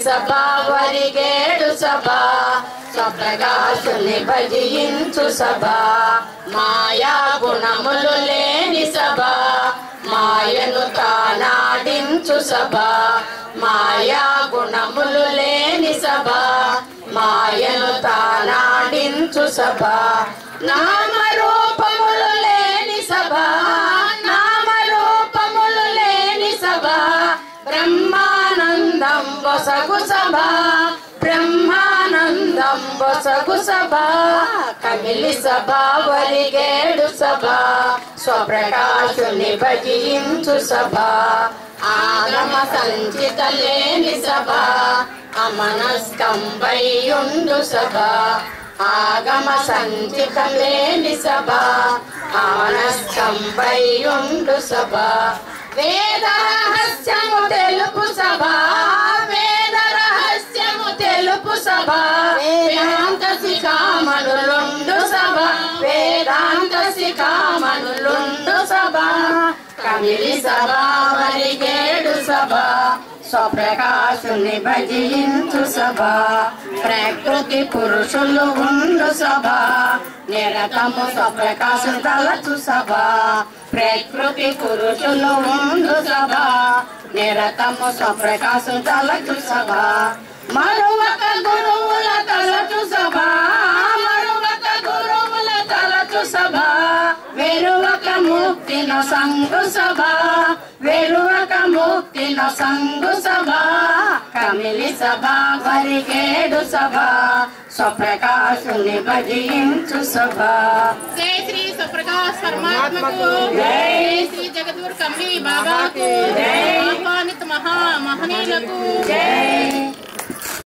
సభ వరిగేడు సభ స్వప్రకాశుని భజించు సభ మాయా గుణములు లేని సభ మాయను తానాడించు సభ మాయా గుణములు లేని సభ మాయను తానాడించు సభ నామరూపములు లేని సభ నామరూపములు లేని సభ బ్రహ్మానందం బొసగు సభ బ్రహ్మానందం బొసగు సభ కమిలి సభ వరిగేడు సభ స్వప్రకాశుని భజించు సభ ఆగమ సంచిత లేని సభ అమనస్కంబైయుండు సభ ఆగమ సంచిత లేని సభ అమనస్కంబైయుండు సభ వేద రహస్యము తెలుపు సభ వేద రహస్యము తెలుపు సభ వేదాంత శిఖామణులుండు సభ వేదాంత శిఖామణులుండు సభ కమిలి సభ వరిగేడు సభ స్వప్రకాశుని భజించు సభ ప్రకృతి పురుషులు ఉండు సభ నిరతము స్వప్రకాశు తలచు సభ ప్రకృతి పురుషులు ఉండు సభ నిరతము స్వప్రకాశు తలచు సభ మరువక గురువుల తలచు సభ మరువక గురువుల తలచు సభ వెరువక ముక్తిన సంగు సభ వెరువక ముక్తిన సంగు సభ కమిలి సభ వరిగేడు సభ స్వప్రకాశుని భజించు సభ జై శ్రీ సుప్రకాశ్ పరమాత్మకు జై. జై శ్రీ జగద్గురు కమ్మి బాబాకు జై. ఆహ్వానిత మహా మహనీయులకు జై